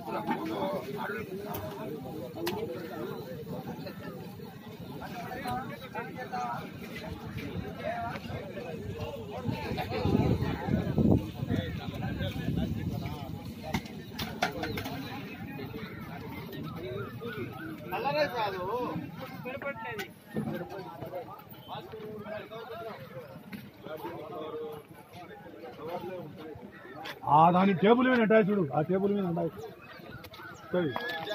ఆ దాని టేబుల్ మీద ఉంటాయి చూడు ఆ టేబుల్ మీద ఉంటాయి సరే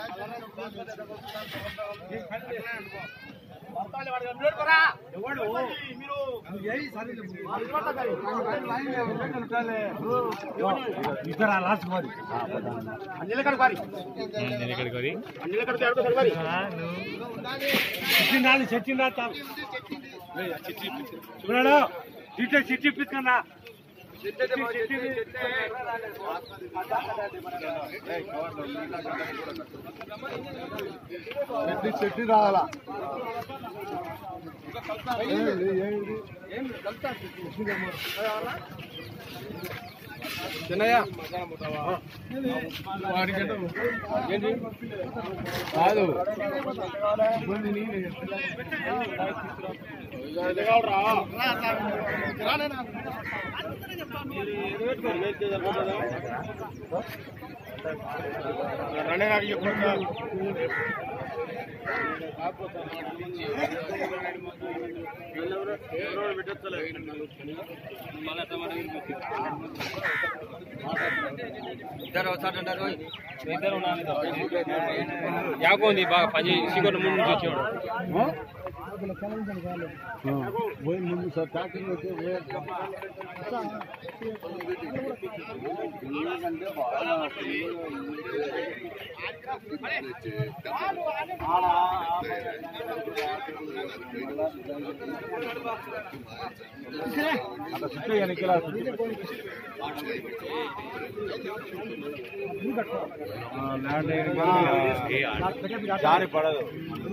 లాస్ట్ మరి చిట్టిండాలి చచ్చిందా చూడాడు ఇట్లా చిట్టి ఇప్పించుకున్నా చెట్టి చెట్టి రావాలా చిన్నయ్య కాదు యాకో ఉంది బాగా పని సిగోట ముందు నుంచి వచ్చేవాడు పోయి ముందు సార్ ట్యాక్సింగ్ వచ్చి అట్లా చుట్టూ వెనక్కిలా జారి పడదు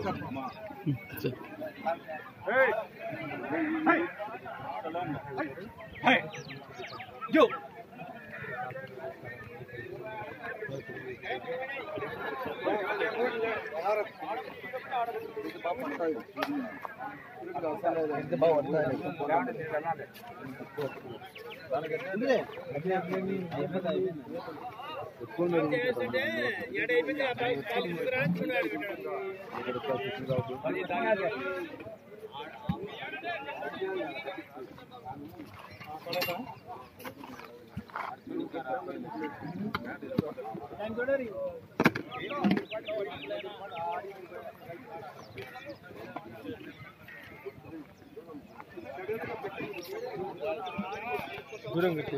దూరం కట్టి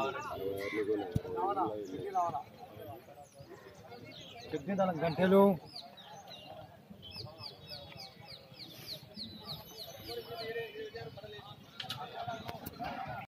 చట్నీ దానికి గంటలు